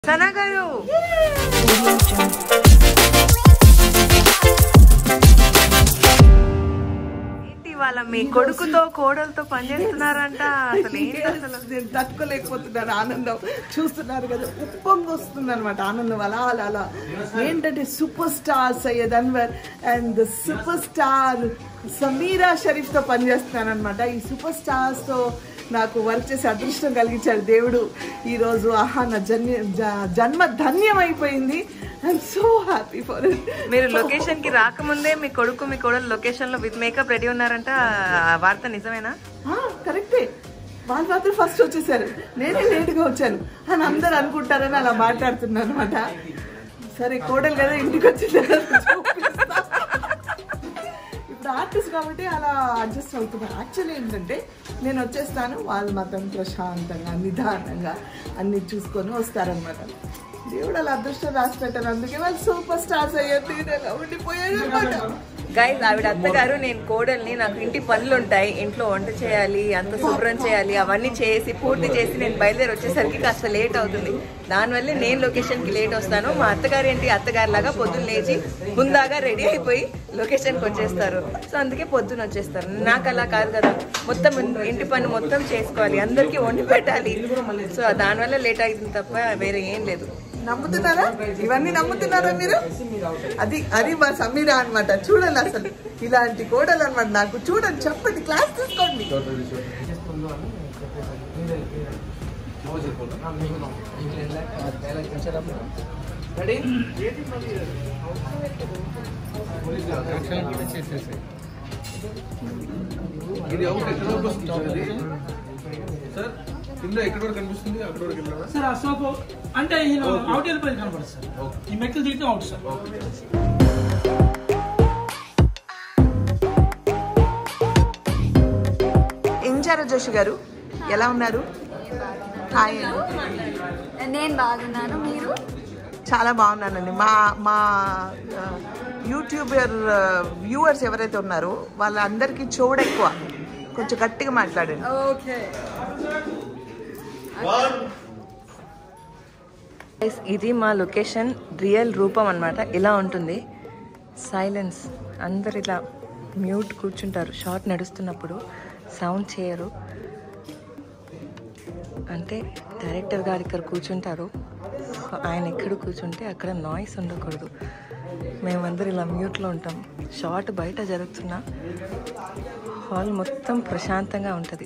సనా గారు ఏంటి వాళ్ళ మీ కొడుకుతో కోడలతో పనిచేస్తున్నారంట అసలు ఏంటి అసలు నేను తట్టుకోలేకపోతున్నాను ఆనందం చూస్తున్నారు కదా ఉప్పొంగి వస్తుంది అనమాట ఆనందం అలా అలా అలా ఏంటంటే super star Syed Anwar and super star Sameera Sharif తో పనిచేస్తున్నాను అనమాట ఈ సూపర్ స్టార్స్ తో నాకు వర్క్ చేసే అదృష్టం కలిగించాడు దేవుడు ఈరోజు ఆహా నా జన్య జ- జన్మ ధన్యం అయిపోయింది I'm so happy for it మీరు లొకేషన్ కి రాకముందే మీ కొడుకు మీ కోడలు లొకేషన్ లో విత్ మేకప్ రెడీ ఉన్నారంట ఆ వార్త నిజమేనా కరెక్టే వాళ్ళు మాత్రం ఫస్ట్ వచ్చేసారు నేనే లేట్గా వచ్చాను అని అందరు అనుకుంటారని అలా మాట్లాడుతున్నాను అనమాట సరే కోడలు కదా ఇంటికి వచ్చిన తర్వాత చూపిస్తా. ఇప్పుడు ఆర్టిస్ట్ కాబట్టి అలా అడ్జస్ట్ అవుతున్నాను యాక్చువల్లీ ఏంటంటే నేను వచ్చేస్తాను వాళ్ళు మాత్రం ప్రశాంతంగా నిదానంగా అన్ని చూసుకొని వస్తారనమాట దేవుడు అలా అదృష్టం రాసి పెట్టారు అందుకే వాళ్ళు సూపర్ స్టార్స్ అయ్యారు నేను అలా ఉండిపోయాను అనమాట గైస్ ఆవిడ అత్తగారు నేను కోడల్ని నాకు ఇంటి పనులు ఉంటాయి ఇంట్లో వంట చేయాలి అంత శుభ్రం చేయాలి అవన్నీ చేసి పూర్తి చేసి నేను బయలుదేరి వచ్చేసరికి కాస్త లేట్ అవుతుంది దానివల్ల నేను లొకేషన్ కి లేట్ వస్తాను మా అత్తగారు ఏంటి అత్తగారు లాగా పొద్దున్న లేచి ముందాగా రెడీ అయిపోయి లొకేషన్ కి వచ్చేస్తారు సో అందుకే పొద్దున్న వచ్చేస్తారు నాకు అలా కాదు కదా మొత్తం ఇంటి పని మొత్తం చేసుకోవాలి అందరికీ వండి పెట్టాలి సో దానివల్ల లేట్ అవుతుంది తప్ప వేరే ఏం లేదు నమ్ముతున్నారా ఇవన్నీ నమ్ముతున్నారా మీరు అది అది మా సమీరా అన్నమాట చూడండి అసలు ఇలాంటి కోడలు అన్నమాట నాకు చూడండి చెప్పండి క్లాస్ తీసుకోండి ఇది అవుట్ ఎక్కడ వరకు వస్తుంది సార్ ఇది? సార్ ఇందులో ఎక్కడ వరకు కనిపిస్తుంది అక్కడ వరకు వెళ్ళాలా సార్ ఆ సోపు అంటే ఈయన అవుట్ వెళ్ళిపోయి కనపడదు సార్ ఈ మెట్లు దిగితే అవుట్ సార్ ఇంచార జోషి గారు ఎలా ఉన్నారు హాయ్ నేను బాగున్నాను మీరు చాలా బాగున్నానండి మా మా ఆ, యూట్యూబర్ ఆ, వ్యూవర్స్ ఎవరైతే ఉన్నారో వాళ్ళందరికీ చెవుడు ఎక్కువ కొంచెం గట్టిగా మాట్లాడండి ఓకే Guys, ఇది మా లొకేషన్ రియల్ రూపం అన్నమాట ఇలా ఉంటుంది సైలెన్స్ అందరు ఇలా మ్యూట్ కూర్చుంటారు షార్ట్ నడుస్తున్నప్పుడు సౌండ్ చేయరు అంటే డైరెక్టర్ గారు ఇక్కడ కూర్చుంటారు ఆయన ఎక్కడ కూర్చుంటే అక్కడ నాయిస్ ఉండకూడదు మేమందరం ఇలా మ్యూట్లో ఉంటాం షార్ట్ బయట జరుగుతున్న హాల్ మొత్తం ప్రశాంతంగా ఉంటుంది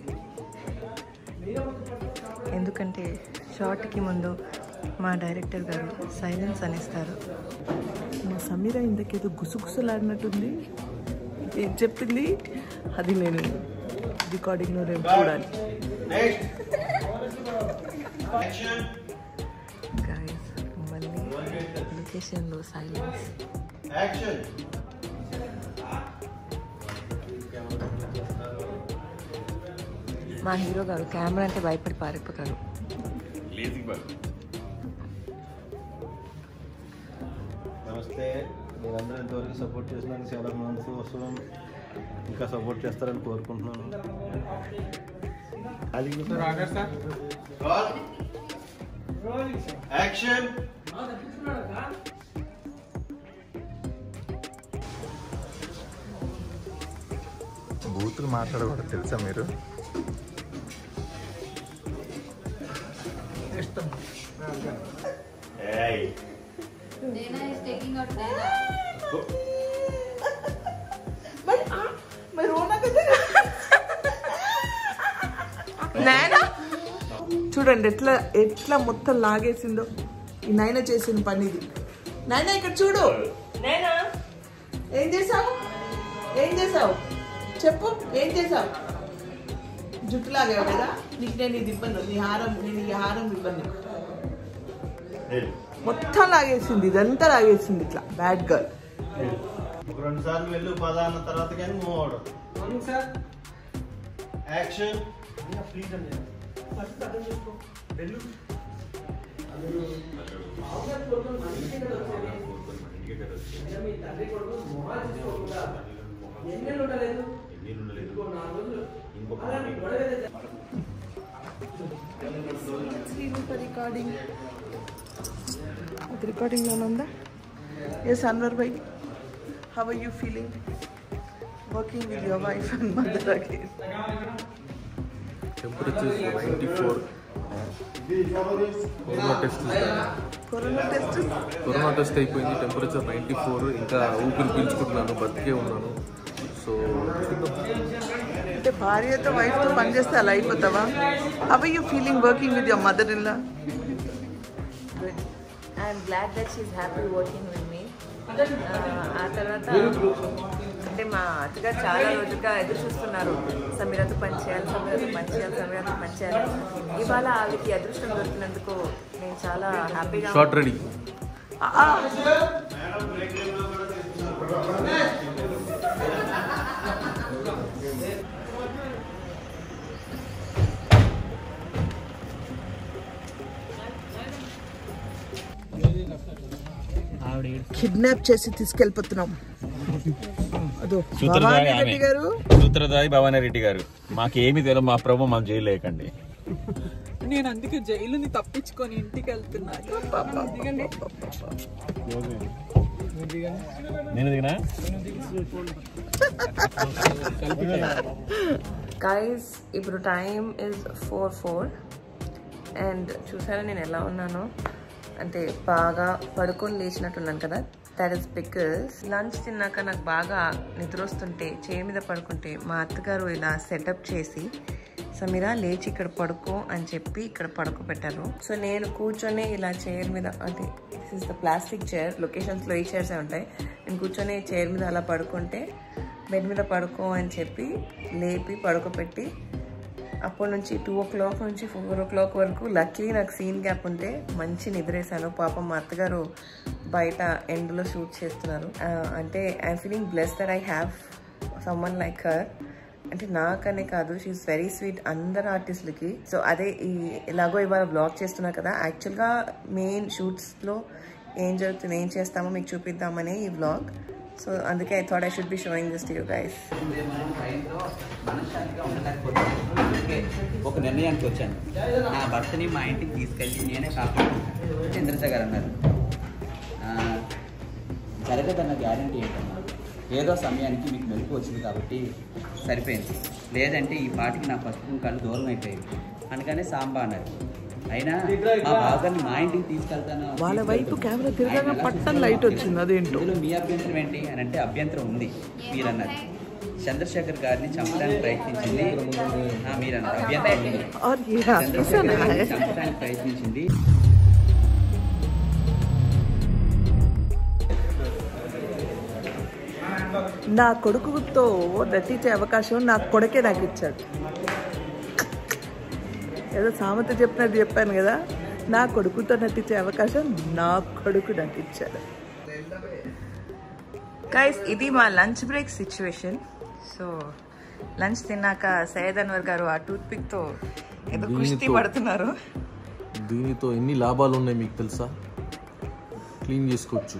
ఎందుకంటే షార్ట్కి ముందు మా డైరెక్టర్ గారు సైలెన్స్ అనేస్తారు మా సమీర ఇంతకేదో గుసగుసలాడినట్టుంది ఏం చెప్పింది అది నేను రికార్డింగ్లో రేపు చూడాలి గాయస్ మళ్ళీ లొకేషన్లో సైలెన్స్ మా హీరో గారు కెమెరా అంటే భయపడి పారిపోతారు నమస్తే మీరందరూ ఇంతవరకు సపోర్ట్ చేసినందుకు చాలా సంతోషం ఇంకా సపోర్ట్ చేస్తారని కోరుకుంటున్నాను యాక్షన్ బూతులు మాట్లాడకూడదు తెలుసా మీరు ఏయ్ Dana is taking out Dana. మరి ఆ, మరి రోనా కదా నాయనా చూడండి ఎట్లా ఎట్లా మొత్తం లాగేసిందో ఈ నాయన చేసిన పని ఇది నాయన ఇక్కడ చూడు ఏం చేసావు ఏం చేసావు చెప్పు ఏం చేసావు జుట్టు లాగావు కదా నీకు నేను ఇది ఇబ్బంది నీ హారం నేను ఈ హారం ఇబ్బంది వెళ్ళు. మొత్తం లాగేసింది ఇదంతా లాగేసింది ఇట్లా బ్యాడ్ గర్ల్ ఒక రెండు సార్లు వెళ్ళు పద అన్న తర్వాత కానీ మూవ్ అవడం యాక్షన్ రికార్డింగ్ అది రికార్డింగ్లోనే ఉందా yes Anwar bhai how are you feeling working with your wife and mother again temperature ninety four corona test corona test corona test అయిపోయింది టెంపరేచర్ నైంటీ ఫోర్ ఇంకా ఊపిరి పీల్చుకుంటున్నాను బతికే ఉన్నాను సో చూద్దాం అంటే భార్యతో వైఫ్తో పనిచేస్తే అలా అయిపోతావా how you feeling working with your mother in law I'm glad that she happy working with me ఆ తర్వాత అంటే మా అత్తగారు చాలా రోజులుగా ఎదురు చూస్తున్నారు సమీరతో పని చేయాలి సమీరతో పని చేయాలి సమీరతో పని చేయాలి ఇవాళ ఆవిడకి అదృష్టం దొరికినందుకు నేను చాలా హ్యాపీగా షార్ట్ రెడీ కిడ్నాప్ చేసి తీసుకెళ్ళిపోతున్నాం అదో సూత్రధారి భవానీ ఆమె. రెడ్డి గారు సూత్రధారి భవానీ రెడ్డి గారు మాకేమి తెలియదు మా ప్రభు మా జైలు లేకండి నేను అందుకే జైలుని తప్పించుకొని ఇంటికి వెళ్తున్నాను నేను దిగినా గైస్ ఇప్పుడు time is four four and చూసారా నేను ఎలా ఉన్నాను అంటే బాగా పడుకొని లేచినట్టున్నాను కదా దట్ ఇస్ బికాస్ లంచ్ తిన్నాక నాకు బాగా నిద్ర వస్తుంటే చేయి మీద పడుకుంటే మా అత్తగారు ఇలా సెటప్ చేసి సమీరా లేచి ఇక్కడ పడుకో అని చెప్పి ఇక్కడ పడుకోబెట్టారు సో నేను కూర్చొని ఇలా చైర్ మీద అంటే this is the plastic chair లొకేషన్స్లో ఈ చైర్స్ ఉంటాయి నేను కూర్చొని చైర్ మీద అలా పడుకుంటే బెడ్ మీద పడుకో అని చెప్పి లేపి పడుకోబెట్టి అప్పటి నుంచి టూ ఓ క్లాక్ నుంచి ఫోర్ ఓ క్లాక్ వరకు లక్కీ నాకు సీన్ గ్యాప్ ఉంటే మంచి నిద్రేసాను పాపం మా అత్తగారు బయట ఎండ్లో షూట్ చేస్తున్నారు ఆ, అంటే I'm feeling bless that I have someone like her అంటే నాకనే కాదు షీఈస్ వెరీ స్వీట్ అందరు ఆర్టిస్టులకి సో అదే ఈ ఎలాగో ఇవాళ బ్లాగ్ చేస్తున్నా కదా యాక్చువల్గా మెయిన్ షూట్స్లో ఏం జరుగుతుంది ఏం చేస్తామో మీకు చూపిద్దామని ఈ బ్లాగ్ సో అందుకే I thought I should be showing this to you guys మనశ్శాంతిగా ఉండలేకపోతున్నాను అందుకే ఒక నిర్ణయానికి వచ్చాను నా భర్తని మా ఇంటికి తీసుకెళ్ళి నేనే కాపాడుకుంటాను చంద్రశేఖర్ గారు అన్నారు ఆ, జరగదన్న గ్యారంటీ ఏంటన్నా ఏదో సమయానికి మీకు మెలకు వచ్చింది కాబట్టి సరిపోయింది లేదంటే ఈ పాటికి నా పసుపు కుంకాలు దూరం అయిపోయాయి అందుకనే సాంబా అన్నారు అయినా మా బావగారిని మా ఇంటికి తీసుకెళ్తాను వాళ్ళ వైపు కెమెరా తిరగగా పట్టం లైట్ వచ్చింది అదేంటో ఇందులో మీ అభ్యంతరం ఏంటి అని అంటే అభ్యంతరం ఉంది మీరన్నారు చంద్రశేఖర్ గారిని చంపడానికి ప్రయత్నించింది ఆ, మీరన్నారు అభ్యంతరం ఉంది और ये చంద్రశేఖర్ सुना గారిని है చంపడానికి ప్రయత్నించింది నా కొడుకుతో నటించే అవకాశం నా కొడుకే నాకు ఇచ్చాడు ఏదో సామెత చెప్పినట్టు చెప్పాను కదా నా కొడుకుతో నటించే అవకాశం నా కొడుకు నాకు ఇచ్చాడు గైస్ ఇది మా lunch break situation so lunch తిన్నాక సయ్యద్ అన్వర్ గారు ఆ టూత్ పిక్ తో ఏదో కుస్తీ దీనితో- పడుతున్నారు దీనితో ఎన్ని లాభాలు ఉన్నాయి మీకు తెలుసా క్లీన్ చేసుకోవచ్చు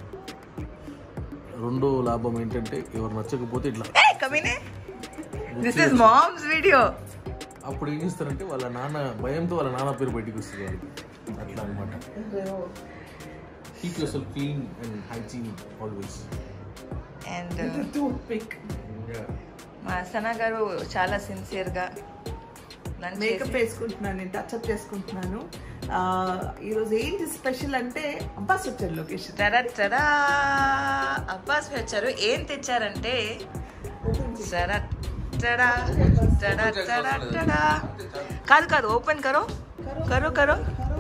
రెండో లాభం ఏంటంటే ఎవరు నచ్చకపోతే ఇట్లా కమీనే దిస్ ఇస్ మామ్స్ వీడియో అప్పుడు ఏం చేస్తారంటే వాళ్ళ నాన్న భయంతో వాళ్ళ నాన్న పేరు బయటికి వస్తుంది వాళ్ళకి అట్లా అనమాట keep yourself clean and hygiene always and toothpick మా సనా గారు చాలా సిన్సియర్ గా లంచ్ మేకప్ వేసుకుంటున్నాను నేను టచ్అప్ చేసుకుంటున్నాను ఆ, ఈరోజు ఏంటి స్పెషల్ అంటే అబ్బాస్ వచ్చాడు లొకేషన్ టడా అబ్బాస్ వచ్చారు ఏం తెచ్చారంటే tada tada tada tada tada కాదు కాదు ఓపెన్ కరో కరో కరో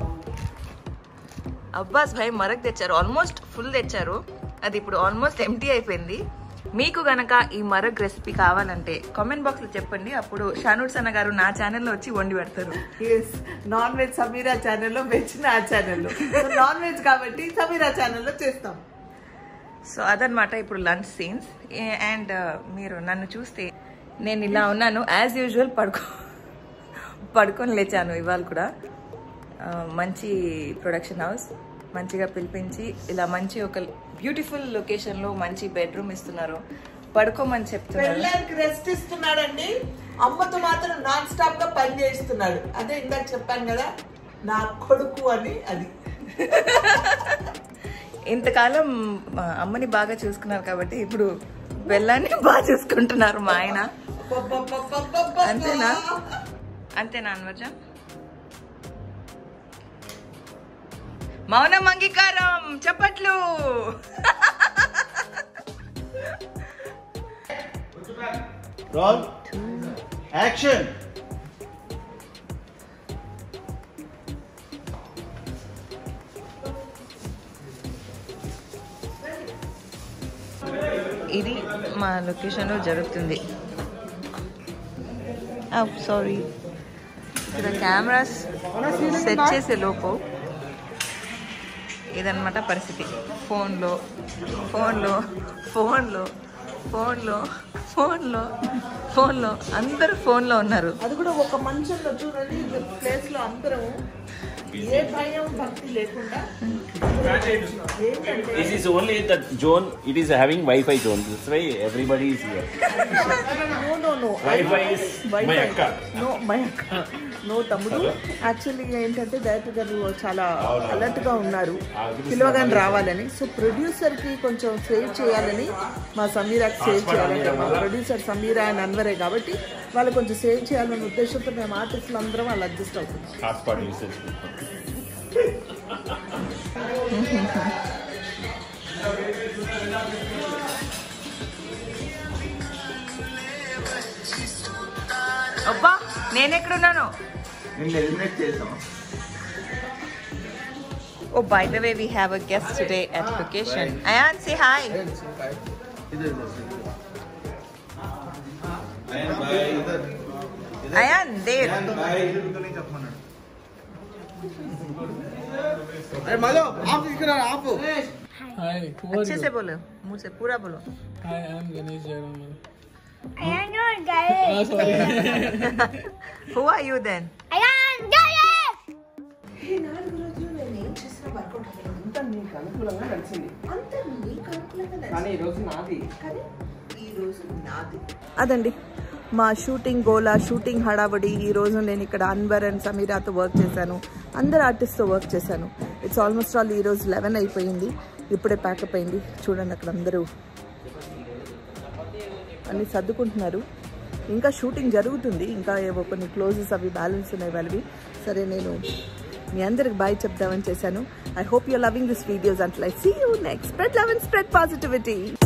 అబ్బాస్ భాయ్ మరక్ తెచ్చారు ఆల్మోస్ట్ ఫుల్ తెచ్చారు అది ఇప్పుడు ఆల్మోస్ట్ ఎంటీ అయిపోయింది మీకు గనక ఈ మరగ్ రెసిపీ కావాలంటే కామెంట్ బాక్స్ లో చెప్పండి అప్పుడు షానూడ్ సన్న గారు నా ఛానల్లో వచ్చి వండి పెడతారు ఎస్ నాన్ వెజ్ సమీరా ఛానల్లో వెజ్ నా ఛానల్లో నాన్ వెజ్ కాబట్టి సమీరా ఛానల్లో చేస్తాం సో అదనమాట ఇప్పుడు లంచ్ సీన్స్ అండ్ మీరు నన్ను చూస్తే నేను ఇలా ఉన్నాను యాజ్ యూజువల్ పడుకో పడుకొని లేచాను ఇవాళ కూడా ఆ, మంచి ప్రొడక్షన్ హౌస్ మంచిగా పిలిపించి ఇలా మంచి ఒక బ్యూటిఫుల్ లొకేషన్లో మంచి బెడ్రూమ్ ఇస్తున్నారు పడుకోమని చెప్తున్నారు పెళ్ళానికి రెస్ట్ ఇస్తున్నాడండి అమ్మతో మాత్రం నాన్ స్టాప్ గా పని చేయిస్తున్నాడు అదే ఇందాక చెప్పాను కదా నా కొడుకు అని అది ఇంతకాలం మా అమ్మని బాగా చూసుకున్నారు కాబట్టి ఇప్పుడు బెల్లాన్ని బాగా చూసుకుంటున్నారు మా ఆయన అంతేనా అంతేనా అన్వర్జ మౌనం అంగీకారం చెప్పట్లు రోల్ యాక్షన్ ఇది మా లొకేషన్లో జరుగుతుంది సారీ ఇక్కడ కెమెరాస్ సెట్ చేసే లోపు ఇదన్నమాట పరిస్థితి ఫోన్లో ఫోన్లో ఫోన్లో ఫోన్లో ఫోన్లో ఫోన్లో అందరూ ఫోన్లో ఉన్నారు అది కూడా ఒక మంచంలో చూడండి ప్లేస్ లో అందరం ఏ భయం భక్తి లేకుండా ఏంటంటే This is only the zone, it is having Wi-Fi zone. That's why everybody is here. No no no Wi-Fi is my akka. No my అక్క నో తమ్ముడు యాక్చువల్లీ ఏంటంటే డైరెక్టర్ గారు చాలా అలర్ట్ గా ఉన్నారు పిలవగానే రావాలని సో ప్రొడ్యూసర్ కి కొంచెం సేవ్ చేయాలని మా సమీరాకి సేవ్ చేయాలని మా ప్రొడ్యూసర్ సమీరా అండ్ అన్వరే కాబట్టి వాళ్ళు కొంచెం సేవ్ చేయాలనే ఉద్దేశంతో మేము ఆర్టిస్టులు అందరం వాళ్ళు అడ్జస్ట్ అవుతున్నాం Hotspot usage. అబ్బా నేను ఎక్కడున్నాను నిన్ను ఎలిమినేట్ చేసాం oh by the way we have a guest today at location Ayan say hi Ayan there Hi, who are अच्छे you? से बोलो मुंह से पूरा बोलो Hi, I am Ganesh Jairam. Ayan Oh, sorry. Who are you then ఈ నాలుగు రోజులు నేను ఏం చేసినా వర్కౌట్ అవ్వలేదు అంతా నీకు అనుకూలంగా నడిచింది అంతా నీకు అనుకూలంగా కానీ ఈ రోజు నాది కానీ ఈ రోజు నాది అదండి మా షూటింగ్ గోలా షూటింగ్ హడావడి ఈ రోజు నేను ఇక్కడ అన్వర్ అండ్ సమీరాతో వర్క్ చేశాను అందరు ఆర్టిస్ట్తో వర్క్ చేశాను ఇట్స్ ఆల్మోస్ట్ ఆల్ ఈ రోజు లెవెన్ అయిపోయింది ఇప్పుడే ప్యాకప్ అయింది చూడండి అక్కడ అందరూ అన్ని సర్దుకుంటున్నారు ఇంకా షూటింగ్ జరుగుతుంది ఇంకా ఏవో కొన్ని క్లోజెస్ అవి బ్యాలెన్స్ ఉన్నాయి వాళ్ళవి సరే నేను మీ అందరికి బాయ్ చెప్దామని చేశాను I hope you loving this videos and like see you next spread love and spread positivity